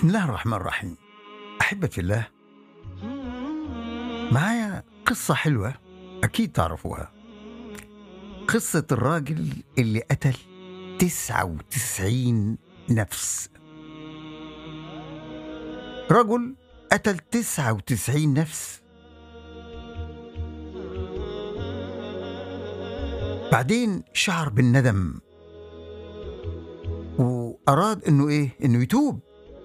بسم الله الرحمن الرحيم أحبتي الله معايا قصة حلوة أكيد تعرفوها قصة الراجل اللي قتل تسعة وتسعين نفس رجل قتل تسعة وتسعين نفس بعدين شعر بالندم وأراد إنه إيه؟ إنه يتوب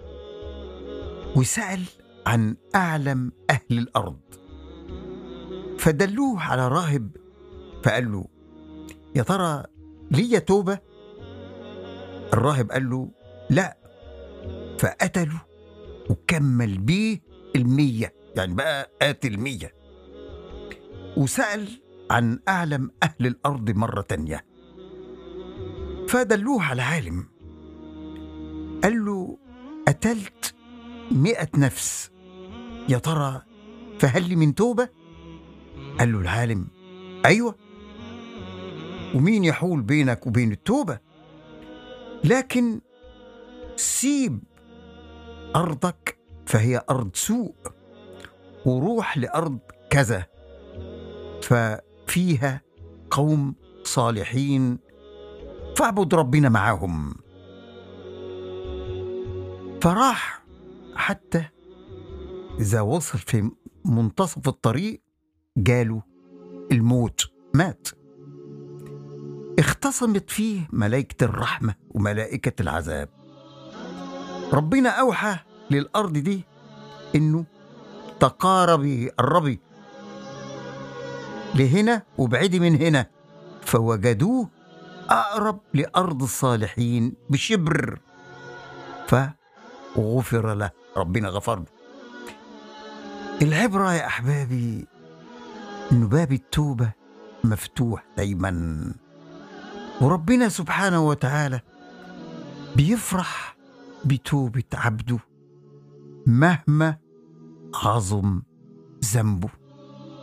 وسأل عن أعلم أهل الأرض فدلوه على راهب فقال له يا ترى ليا توبة؟ الراهب قال له لا فقتله وكمل بيه المية يعني بقى قاتل مية وسأل عن أعلم أهل الأرض مرة تانية فدلوه على عالم قال له قتلت مئة نفس يا ترى فهل لي من توبة؟ قال له العالم أيوة ومين يحول بينك وبين التوبة لكن سيب أرضك فهي أرض سوء وروح لأرض كذا ففيها قوم صالحين فاعبد ربنا معاهم فراح حتى إذا وصل في منتصف الطريق جاله الموت مات اختصمت فيه ملائكة الرحمة وملائكة العذاب ربنا أوحى للأرض دي إنه تقاربي قربي لهنا وابعدي من هنا فوجدوه أقرب لأرض الصالحين بشبر فغفر له ربنا غفر له العبرة يا أحبابي إن باب التوبة مفتوح دايما وربنا سبحانه وتعالى بيفرح بتوبة عبده مهما عظم ذنبه